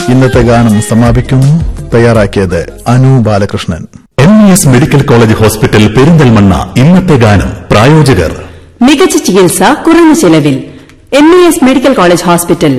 ഇന്നത്തെ ഗാനം സമാപിക്കുന്നു തയ്യാറാക്കിയത് Anu Balakrishnan M E S medical college hospital Perinthalmanna ഇന്നത്തെ ഗാനം പ്രായോജകർ മികച്ച ചികിത്സ കുറഞ്ഞ ചെലവിൽ M E S medical college hospital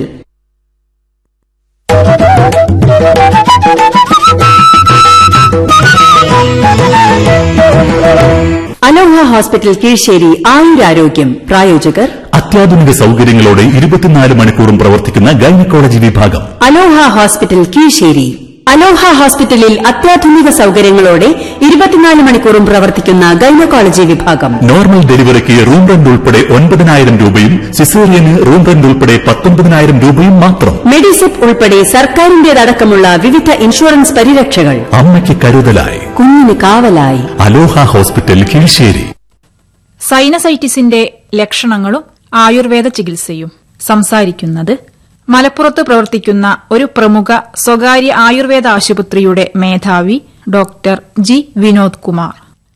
Aloha hospital Keezhissery ആയുരാരോഗ്യം പ്രായോജകർ അത്യാധുനിക സൗകര്യങ്ങളോടെ ഇരുപത്തിനാല് മണിക്കൂറും പ്രവർത്തിക്കുന്ന ഗൈനക്കോളജി വിഭാഗം അലോഹ ഹോസ്പിറ്റൽ കീഴ്ശ്ശേരി അലോഹ ഹോസ്പിറ്റലിൽ അത്യാധുനിക സൗകര്യങ്ങളോടെ ഇരുപത്തിനാല് മണിക്കൂറും പ്രവർത്തിക്കുന്ന ഗൈനക്കോളജി വിഭാഗം നോർമൽ ഡെലിവറിക്ക് റൂം റെന്റ് ഉൾപ്പെടെ ഒൻപതിനായിരം രൂപയും സിസേറിയന് റൂം റെന്റ് ഉൾപ്പെടെ പത്തൊൻപതിനായിരം രൂപയും മാത്രം മെഡിസെപ്പ് ഉൾപ്പെടെ സർക്കാരിന്റേതടക്കമുള്ള വിവിധ ഇൻഷുറൻസ് പരിരക്ഷകൾ അമ്മയ്ക്ക് കരുതലായി കുഞ്ഞിന് കാവലായി അലോഹ ഹോസ്പിറ്റൽ കീഴ്ശ്ശേരി സൈനസൈറ്റിസിന്റെ ലക്ഷണങ്ങളും ആയുർവേദ ചികിത്സയും സംസാരിക്കുന്നത് മലപ്പുറത്ത് പ്രവർത്തിക്കുന്ന ഒരു പ്രമുഖ സ്വകാര്യ ആയുർവേദ ആശുപത്രിയുടെ മേധാവി ഡോക്ടർ ജി വിനോദ് കുമാർ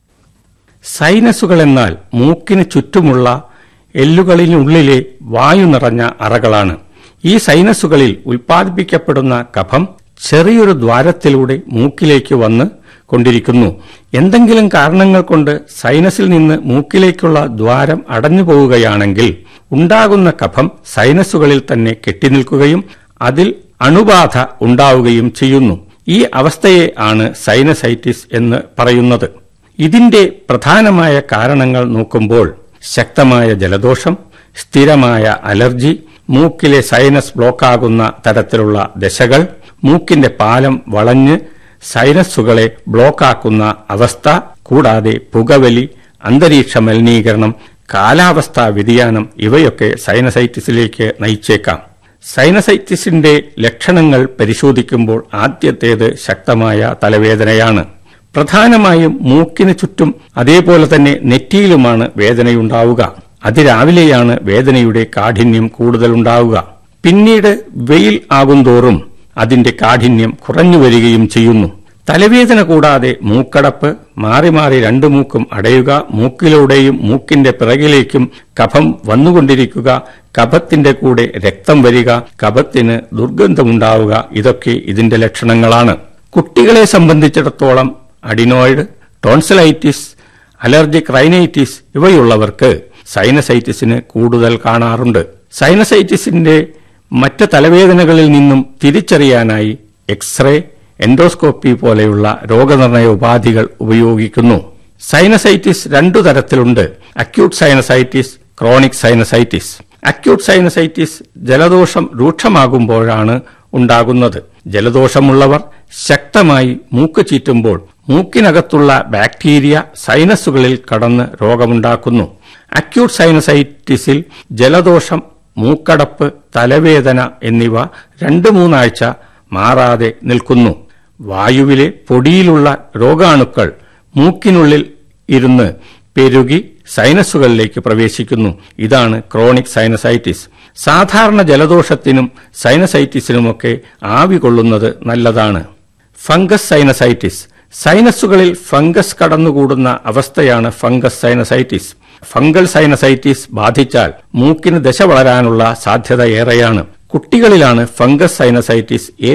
സൈനസുകൾ എന്നാൽ മൂക്കിന് ചുറ്റുമുള്ള എല്ലുകളിനുള്ളിലെ വായു നിറഞ്ഞ അറകളാണ് ഈ സൈനസുകളിൽ ഉൽപ്പാദിപ്പിക്കപ്പെടുന്ന കഫം ചെറിയൊരു ദ്വാരത്തിലൂടെ മൂക്കിലേക്ക് വന്ന് കൊണ്ടിരിക്കുന്നു എന്തെങ്കിലും കാരണങ്ങൾ കൊണ്ട് സൈനസിൽ നിന്ന് മൂക്കിലേക്കുള്ള ദ്വാരം അടഞ്ഞു പോവുകയാണെങ്കിൽ ഉണ്ടാകുന്ന കഫം സൈനസുകളിൽ തന്നെ കെട്ടിനിൽക്കുകയും അതിൽ അണുബാധ ഉണ്ടാവുകയും ചെയ്യുന്നു ഈ അവസ്ഥയെ ആണ് സൈനസൈറ്റിസ് എന്ന് പറയുന്നത് ഇതിന്റെ പ്രധാനമായ കാരണങ്ങൾ നോക്കുമ്പോൾ ശക്തമായ ജലദോഷം സ്ഥിരമായ അലർജി മൂക്കിലെ സൈനസ് ബ്ലോക്കാകുന്ന തരത്തിലുള്ള ദശകൾ മൂക്കിന്റെ പാലം വളഞ്ഞ് സൈനസുകളെ ബ്ലോക്കാക്കുന്ന അവസ്ഥ കൂടാതെ പുകവലി അന്തരീക്ഷ മലിനീകരണം കാലാവസ്ഥാ വ്യതിയാനം ഇവയൊക്കെ സൈനസൈറ്റിസിലേക്ക് നയിച്ചേക്കാം സൈനസൈറ്റിസിന്റെ ലക്ഷണങ്ങൾ പരിശോധിക്കുമ്പോൾ ആദ്യത്തേത് ശക്തമായ തലവേദനയാണ് പ്രധാനമായും മൂക്കിന് ചുറ്റും അതേപോലെ തന്നെ നെറ്റിയിലുമാണ് വേദനയുണ്ടാവുക അതിരാവിലെയാണ് വേദനയുടെ കാഠിന്യം കൂടുതലുണ്ടാവുക പിന്നീട് വെയിൽ ആകുന്തോറും അതിന്റെ കാഠിന്യം കുറഞ്ഞു വരികയും ചെയ്യുന്നു തലവേദന കൂടാതെ മൂക്കടപ്പ് മാറി മാറി രണ്ടു മൂക്കും അടയുക മൂക്കിലൂടെയും മൂക്കിന്റെ പിറകിലേക്കും കഫം വന്നുകൊണ്ടിരിക്കുക കഫത്തിന്റെ കൂടെ രക്തം വരിക കഫത്തിന് ദുർഗന്ധമുണ്ടാവുക ഇതൊക്കെ ഇതിന്റെ ലക്ഷണങ്ങളാണ് കുട്ടികളെ സംബന്ധിച്ചിടത്തോളം അഡിനോയിഡ് ടോൺസിലൈറ്റിസ് അലർജിക് റൈനൈറ്റിസ് ഇവയുള്ളവർക്ക് സൈനസൈറ്റിസിന് കൂടുതൽ കാണാറുണ്ട് സൈനസൈറ്റിസിന്റെ മറ്റ് തലവേദനകളിൽ നിന്നും തിരിച്ചറിയാനായി എക്സ്റേ എൻഡോസ്കോപ്പി പോലെയുള്ള രോഗനിർണയ ഉപാധികൾ ഉപയോഗിക്കുന്നു സൈനസൈറ്റിസ് രണ്ടു തരത്തിലുണ്ട് acute sinusitis chronic sinusitis acute sinusitis ജലദോഷം രൂക്ഷമാകുമ്പോഴാണ് ഉണ്ടാകുന്നത് ജലദോഷമുള്ളവർ ശക്തമായി മൂക്ക് ചീറ്റുമ്പോൾ മൂക്കിനകത്തുള്ള ബാക്ടീരിയ സൈനസുകളിൽ കടന്ന് രോഗമുണ്ടാക്കുന്നു അക്യൂട്ട് സൈനസൈറ്റിസിൽ ജലദോഷം മൂക്കടപ്പ് തലവേദന എന്നിവ രണ്ട് മൂന്നാഴ്ച മാറാതെ നിൽക്കുന്നു വായുവിലെ പൊടിയിലുള്ള രോഗാണുക്കൾ മൂക്കിനുള്ളിൽ ഇരുന്ന് പെരുകി സൈനസുകളിലേക്ക് പ്രവേശിക്കുന്നു ഇതാണ് ക്രോണിക് സൈനസൈറ്റിസ് സാധാരണ ജലദോഷത്തിനും സൈനസൈറ്റിസിനുമൊക്കെ ആവി കൊള്ളുന്നത് നല്ലതാണ് ഫംഗസ് സൈനസൈറ്റിസ് സൈനസുകളിൽ ഫംഗസ് കടന്നുകൂടുന്ന അവസ്ഥയാണ് ഫംഗസ് സൈനസൈറ്റിസ് ഫംഗൽ സൈനസൈറ്റിസ് ബാധിച്ചാൽ മൂക്കിന് ദശ വളരാനുള്ള സാധ്യത ഏറെയാണ് കുട്ടികളിലാണ് ഫംഗസ് സൈനസൈറ്റിസ്